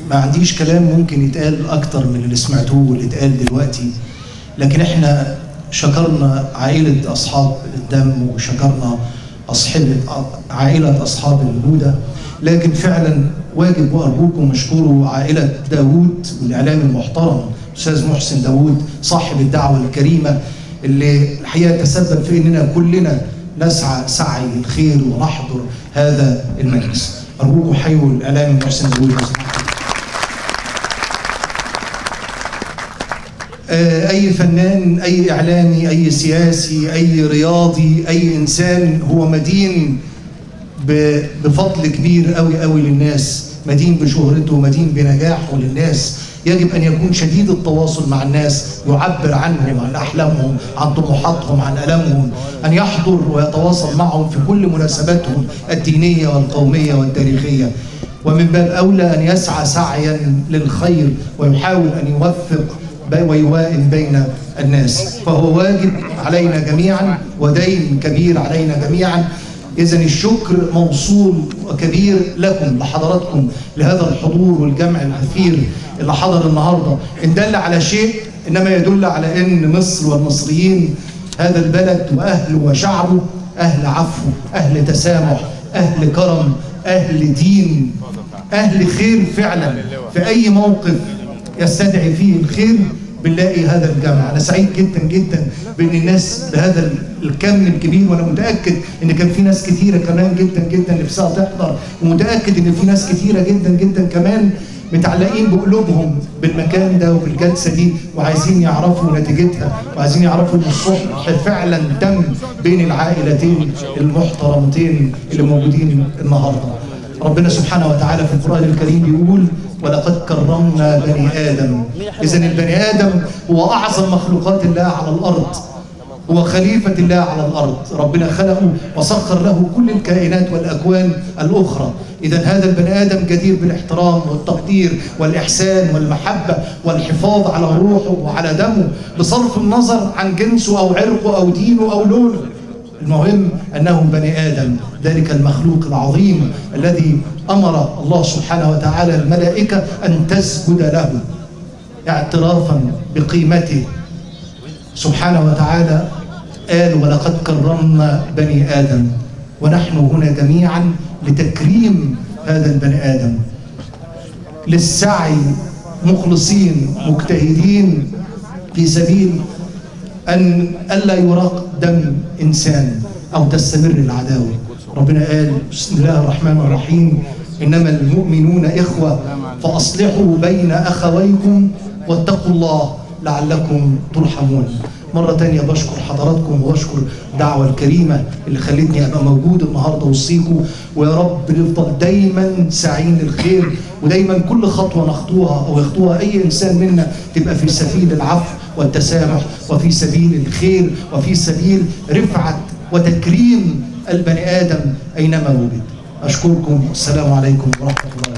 ما عنديش كلام ممكن يتقال اكتر من اللي سمعتوه واللي اتقال دلوقتي لكن احنا شكرنا عائله اصحاب الدم وشكرنا اصحاب عائله اصحاب الهدى لكن فعلا واجب وارجوكم اشكروا عائله داوود والاعلام المحترم استاذ محسن داوود صاحب الدعوه الكريمه اللي الحقيقه تسبب في اننا كلنا نسعى سعي الخير ونحضر هذا المجلس ارجوكم حيوا الاعلام محسن داوود اي فنان اي اعلامي اي سياسي اي رياضي اي انسان هو مدين بفضل كبير قوي قوي للناس مدين بشهرته مدين بنجاحه للناس يجب ان يكون شديد التواصل مع الناس يعبر عنهم عن احلامهم عن طموحاتهم عن الامهم ان يحضر ويتواصل معهم في كل مناسباتهم الدينيه والقوميه والتاريخيه ومن باب اولى ان يسعى سعيا للخير ويحاول ان يوفق ويوائم بين الناس فهو واجب علينا جميعا ودين كبير علينا جميعا إذا الشكر موصول وكبير لكم لحضراتكم لهذا الحضور والجمع الكثير اللي حضر النهارده إن دل على شيء إنما يدل على إن مصر والمصريين هذا البلد وأهله وشعبه أهل عفو أهل تسامح أهل كرم أهل دين أهل خير فعلا في أي موقف يستدعي فيه الخير بنلاقي هذا الجمع انا سعيد جدا جدا بان الناس بهذا الكم الكبير وانا متاكد ان كان في ناس كثيره كمان جدا جدا نفسها تحضر ومتاكد ان في ناس كثيره جدا جدا كمان متعلقين بقلوبهم بالمكان ده وبالجلسه دي وعايزين يعرفوا نتيجتها وعايزين يعرفوا ان الصلح فعلا تم بين العائلتين المحترمتين اللي موجودين النهارده. ربنا سبحانه وتعالى في القران الكريم بيقول ولقد كرمنا بني ادم اذا البني ادم هو اعظم مخلوقات الله على الارض هو خليفة الله على الأرض ربنا خلقه وسخر له كل الكائنات والأكوان الأخرى إذا هذا البني آدم جدير بالاحترام والتقدير والإحسان والمحبة والحفاظ على روحه وعلى دمه بصرف النظر عن جنسه أو عرقه أو دينه أو لونه المهم أنه بني آدم ذلك المخلوق العظيم الذي أمر الله سبحانه وتعالى الملائكة أن تسجد له اعترافا بقيمته سبحانه وتعالى قال ولقد كرمنا بني آدم ونحن هنا جميعا لتكريم هذا البني آدم للسعي مخلصين مجتهدين في سبيل أن ألا يراق دم إنسان أو تستمر العداوة ربنا قال بسم الله الرحمن الرحيم إنما المؤمنون إخوة فأصلحوا بين أخويكم واتقوا الله لعلكم ترحمون مرة تانية بشكر حضراتكم وبشكر الدعوة الكريمة اللي خلتني أبقى موجود النهاردة وسطيكم ويا رب نفضل دايما ساعين للخير ودايما كل خطوة نخطوها أو يخطوها أي إنسان منا تبقى في سبيل العفو والتسامح وفي سبيل الخير وفي سبيل رفعة وتكريم البني آدم أينما وجد أشكركم والسلام عليكم ورحمة الله